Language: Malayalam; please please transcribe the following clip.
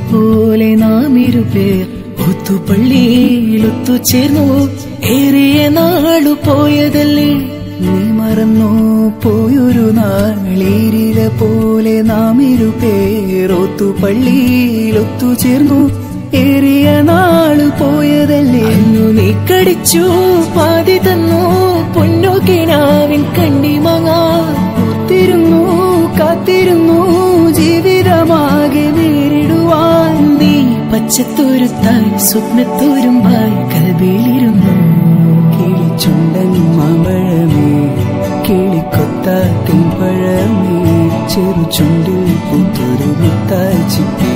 പോലെ നാം ഇരുപേർ ഒത്തുപള്ളിയിൽ ഒത്തുചേർന്നു ഏറിയ നാളു പോയതല്ലേ നീ മറന്നു പോയൊരു നാളീരില പോലെ നാം ഇരുപേർ ഒത്തുപള്ളിയിൽ ഒത്തുചേർന്നു ഏറിയ നാളു പോയതല്ലേ അന്നു നീ കടിച്ചു പാതി തന്നു പൊന്നു കിണാവിൻ കണ്ണിമങ്ങാ ഒത്തിരുന്നു കാത്തിരുന്നു ജീവിതമാകെ നേരിടുവാൻ നീ പച്ചത്തോരുത്തായി സ്വപ്നത്തോരുമ്പായി കൽവിയിലിരുന്നു കിളിച്ചുണ്ടൻ മാമ്പഴമേ കിളിക്കൊത്ത തെമ്പഴമേ ചെറു ചുണ്ടിൽ പുത്തൊരു മുത്തായി ചിപ്പി